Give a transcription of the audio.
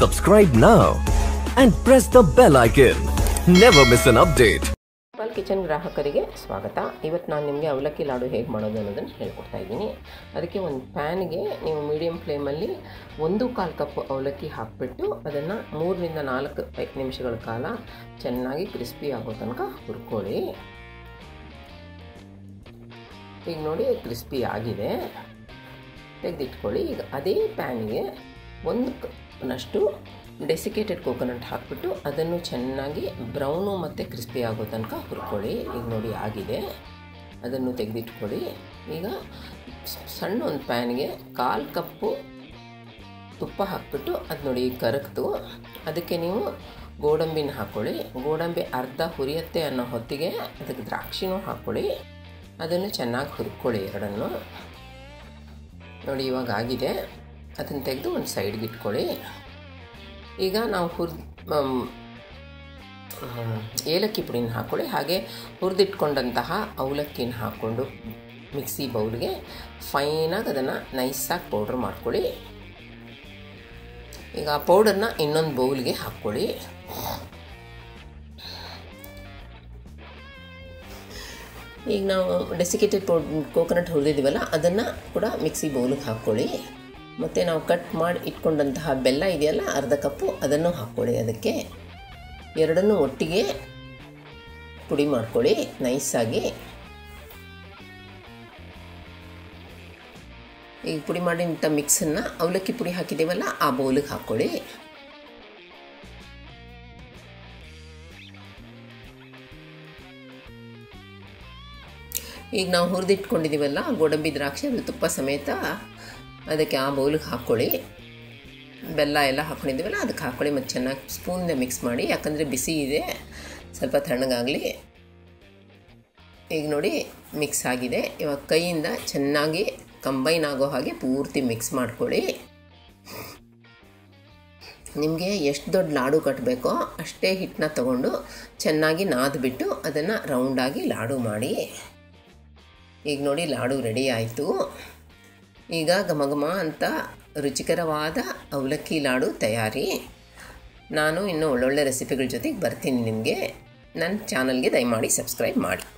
Subscribe now and press the bell icon. Never miss an update. Pal kitchen ಗ್ರಾಹಕರಿಗೆ ಸ್ವಾಗತ ಇವತ್ತು ನಾನು ನಿಮಗೆ ಅವಲಕ್ಕಿ ಲಾಡು ಹೇಗೆ ಮಾಡೋದು ಅನ್ನೋದನ್ನು ಹೇಳ್ಕೊಡ್ತಾ ಇದ್ದೀನಿ ಅದಕ್ಕೆ ಒಂದು ಪ್ಯಾನ್ಗೆ ನೀವು ಮೀಡಿಯಮ್ ಫ್ಲೇಮಲ್ಲಿ ಒಂದು ಕಾಲು ಕಪ್ ಅವಲಕ್ಕಿ ಹಾಕಿಬಿಟ್ಟು ಅದನ್ನು ಮೂರರಿಂದ ನಾಲ್ಕು ಐದು ನಿಮಿಷಗಳ ಕಾಲ ಚೆನ್ನಾಗಿ ಕ್ರಿಸ್ಪಿ ಆಗೋ ತನಕ ಹುರ್ಕೊಳ್ಳಿ ಈಗ ನೋಡಿ ಕ್ರಿಸ್ಪಿ ಆಗಿದೆ ತೆಗೆದಿಟ್ಕೊಳ್ಳಿ ಈಗ ಅದೇ ಪ್ಯಾನಿಗೆ ಒಂದು ಕಪ್ನಷ್ಟು ಡೆಸಿಕೇಟೆಡ್ ಕೋಕೋನಟ್ ಹಾಕ್ಬಿಟ್ಟು ಅದನ್ನು ಚೆನ್ನಾಗಿ ಬ್ರೌನು ಮತ್ತು ಕ್ರಿಸ್ಪಿ ಆಗೋ ತನಕ ಹುರ್ಕೊಳ್ಳಿ ಈಗ ನೋಡಿ ಆಗಿದೆ ಅದನ್ನು ತೆಗೆದಿಟ್ಕೊಳ್ಳಿ ಈಗ ಸಣ್ಣ ಒಂದು ಪ್ಯಾನ್ಗೆ ಕಾಲು ಕಪ್ಪು ತುಪ್ಪ ಹಾಕ್ಬಿಟ್ಟು ಅದು ನೋಡಿ ಈಗ ಕರಗ್ತು ಅದಕ್ಕೆ ನೀವು ಗೋಡಂಬಿನ ಹಾಕ್ಕೊಳ್ಳಿ ಗೋಡಂಬಿ ಅರ್ಧ ಹುರಿಯತ್ತೆ ಅನ್ನೋ ಹೊತ್ತಿಗೆ ಅದಕ್ಕೆ ದ್ರಾಕ್ಷಿನೂ ಹಾಕ್ಕೊಳ್ಳಿ ಅದನ್ನು ಚೆನ್ನಾಗಿ ಹುರ್ಕೊಳ್ಳಿ ಎರಡನ್ನು ನೋಡಿ ಇವಾಗ ಆಗಿದೆ ಅದನ್ನು ತೆಗೆದು ಒಂದು ಸೈಡ್ಗೆ ಇಟ್ಕೊಳ್ಳಿ ಈಗ ನಾವು ಹುರ್ ಏಲಕ್ಕಿ ಪುಡಿನ ಹಾಕ್ಕೊಳ್ಳಿ ಹಾಗೆ ಹುರಿದಿಟ್ಕೊಂಡಂತಹ ಅವಲಕ್ಕಿನ ಹಾಕ್ಕೊಂಡು ಮಿಕ್ಸಿ ಬೌಲ್ಗೆ ಫೈನಾಗಿ ಅದನ್ನು ನೈಸಾಗಿ ಪೌಡ್ರ್ ಮಾಡ್ಕೊಳ್ಳಿ ಈಗ ಆ ಪೌಡರ್ನ ಇನ್ನೊಂದು ಬೌಲ್ಗೆ ಹಾಕ್ಕೊಳ್ಳಿ ಈಗ ನಾವು ಡೆಸಿಕೇಟೆಡ್ ಪೌಡ್ ಕೋಕೋನಟ್ ಹುರಿದಿದ್ದೀವಲ್ಲ ಅದನ್ನು ಕೂಡ ಮಿಕ್ಸಿ ಬೌಲಿಗೆ ಹಾಕ್ಕೊಳ್ಳಿ ಮತ್ತು ನಾವು ಕಟ್ ಮಾಡಿ ಇಟ್ಕೊಂಡಂತಹ ಬೆಲ್ಲ ಇದೆಯಲ್ಲ ಅರ್ಧ ಕಪ್ಪು ಅದನ್ನು ಹಾಕ್ಕೊಳ್ಳಿ ಅದಕ್ಕೆ ಎರಡನ್ನೂ ಒಟ್ಟಿಗೆ ಪುಡಿ ಮಾಡ್ಕೊಳ್ಳಿ ನೈಸಾಗಿ ಈಗ ಪುಡಿ ಮಾಡಿದಂಥ ಮಿಕ್ಸನ್ನು ಅವಲಕ್ಕಿ ಪುಡಿ ಹಾಕಿದ್ದೀವಲ್ಲ ಆ ಬೌಲಿಗೆ ಹಾಕ್ಕೊಳ್ಳಿ ಈಗ ನಾವು ಹುರಿದಿಟ್ಕೊಂಡಿದ್ದೀವಲ್ಲ ಗೋಡಂಬಿ ದ್ರಾಕ್ಷಿ ಅದು ತುಪ್ಪ ಸಮೇತ ಅದಕ್ಕೆ ಆ ಬೌಲಿಗೆ ಹಾಕ್ಕೊಳ್ಳಿ ಬೆಲ್ಲ ಎಲ್ಲ ಹಾಕ್ಕೊಂಡಿದ್ದೀವಲ್ಲ ಅದಕ್ಕೆ ಹಾಕ್ಕೊಳ್ಳಿ ಮತ್ತು ಚೆನ್ನಾಗಿ ಸ್ಪೂನಿಂದ ಮಿಕ್ಸ್ ಮಾಡಿ ಯಾಕಂದರೆ ಬಿಸಿ ಇದೆ ಸ್ವಲ್ಪ ತಣ್ಣಗಾಗಲಿ ಈಗ ನೋಡಿ ಮಿಕ್ಸ್ ಆಗಿದೆ ಇವಾಗ ಕೈಯಿಂದ ಚೆನ್ನಾಗಿ ಕಂಬೈನ್ ಆಗೋ ಹಾಗೆ ಪೂರ್ತಿ ಮಿಕ್ಸ್ ಮಾಡ್ಕೊಳ್ಳಿ ನಿಮಗೆ ಎಷ್ಟು ದೊಡ್ಡ ಲಾಡು ಕಟ್ಟಬೇಕೋ ಅಷ್ಟೇ ಹಿಟ್ಟನ್ನ ತಗೊಂಡು ಚೆನ್ನಾಗಿ ನಾದ್ಬಿಟ್ಟು ಅದನ್ನು ರೌಂಡಾಗಿ ಲಾಡು ಮಾಡಿ ಈಗ ನೋಡಿ ಲಾಡು ರೆಡಿ ಆಯಿತು ಈಗ ಘಮ ಘಮ ಅಂತ ರುಚಿಕರವಾದ ಅವಲಕ್ಕಿ ಲಾಡು ತಯಾರಿ ನಾನು ಇನ್ನೂ ಒಳ್ಳೊಳ್ಳೆ ರೆಸಿಪಿಗಳ ಜೊತೆಗೆ ಬರ್ತೀನಿ ನಿಮಗೆ ನನ್ನ ಚಾನಲ್ಗೆ ದಯಮಾಡಿ ಸಬ್ಸ್ಕ್ರೈಬ್ ಮಾಡಿ